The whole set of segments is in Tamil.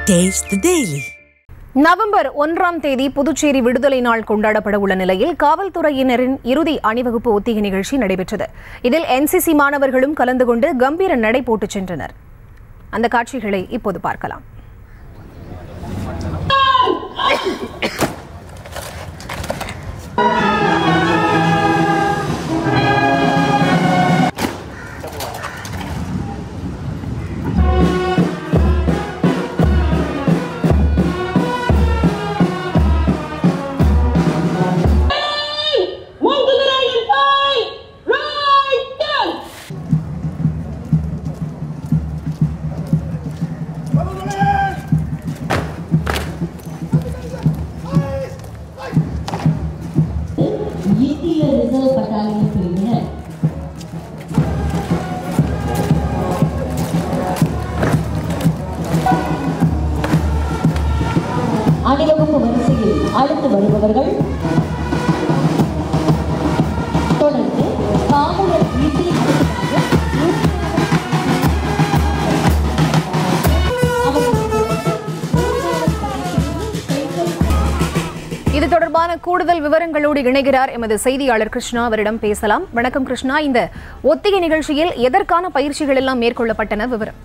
Taste the Daily. நவம்பர் ஒன்றாம் தேதி புதுச்சேரி விடுதலை நாள் கொண்டாடப்பட உள்ள நிலையில் காவல்துறையினரின் இறுதி அணிவகுப்பு ஒத்திகை நிகழ்ச்சி நடைபெற்றது இதில் என்சிசி மாணவர்களும் கலந்து கொண்டு கம்பீர நடை போட்டுச் சென்றனர் அந்த காட்சிகளை இப்போது பார்க்கலாம் One to the right and five! Right down! இந்திய ரிசர்வ் பட்டாலியன் பிரிவினர் அணிவகுப்பு வரிசையில் அடுத்து வருபவர்கள் தொடர்ந்து காவலர் இசை இது தொடர்பான கூடுதல் விவரங்களோடு இணைகிறார் எமது செய்தியாளர் கிருஷ்ணா அவரிடம் பேசலாம் வணக்கம் கிருஷ்ணா இந்த ஒத்திகை நிகழ்ச்சியில் எதற்கான பயிற்சிகள் எல்லாம் மேற்கொள்ளப்பட்டன விவரம்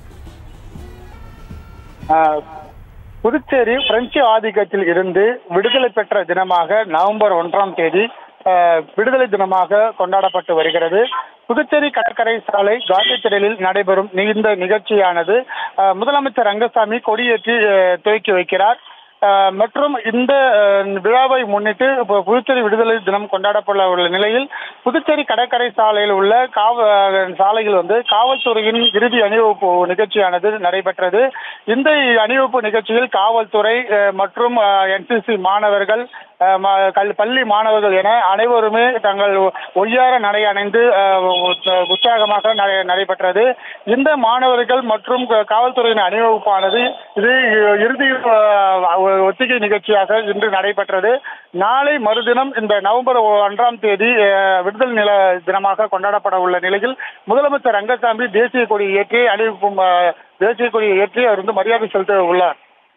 ஆஹ், புதுச்சேரி பிரெஞ்சு ஆதிக்கத்தில் இருந்து விடுதலை பெற்ற தினமாக நவம்பர் ஒன்றாம் தேதி ஆஹ், விடுதலை தினமாக கொண்டாடப்பட்டு வருகிறது புதுச்சேரி கடற்கரை சாலை காந்தி திடலில் நடைபெறும் இந்த நிகழ்ச்சியானது ஆஹ், முதலமைச்சர் ரங்கசாமி கொடியேற்றி ஆஹ், துவக்கி வைக்கிறார் ஆஹ், மற்றும் இந்த ஆஹ், விழாவை முன்னிட்டு இப்போ புதுச்சேரி விடுதலை தினம் கொண்டாடப்பட உள்ள நிலையில் புதுச்சேரி கடற்கரை சாலையில் உள்ள காவ சாலையில் வந்து காவல்துறையின் இறுதி அணிவகுப்பு நிகழ்ச்சியானது நடைபெற்றது இந்த அணிவகுப்பு நிகழ்ச்சியில் காவல்துறை அஹ், மற்றும் என்சிசி மாணவர்கள் அஹ், ம- கல்- பள்ளி மாணவர்கள் என அனைவருமே தங்கள் ஒய்யார நடை அணைந்து அஹ், உற்ச- உற்சாகமாக நடை- நடைபெற்றது இந்த மாணவர்கள் மற்றும் க- காவல்துறையின் அணிவகுப்பானது இது இறுதி அஹ், ஒத்திகை நிகழ்ச்சியாக இன்று நடைபெற்றது நாளை மறுதினம் இந்த நவம்பர் ஒன்றாம் தேதி அஹ், விடுதலை நில தினமாக கொண்டாடப்பட உள்ள நிலையில் முதலமைச்சர் ரங்கசாமி தேசிய கொடியை ஏற்றி அணிவிப்பும் அஹ், தேசிய கொடியை ஏற்றி அவர் வந்து மரியாதை செலுத்த உள்ளார்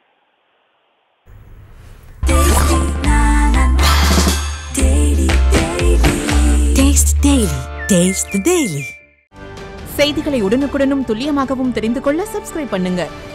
Taste Daily. Taste the Daily. செய்திகளை உடனுக்குடனும் துல்லியமாகவும் தெரிந்து கொள்ள சப்ஸ்கிரைப் பண்ணுங்க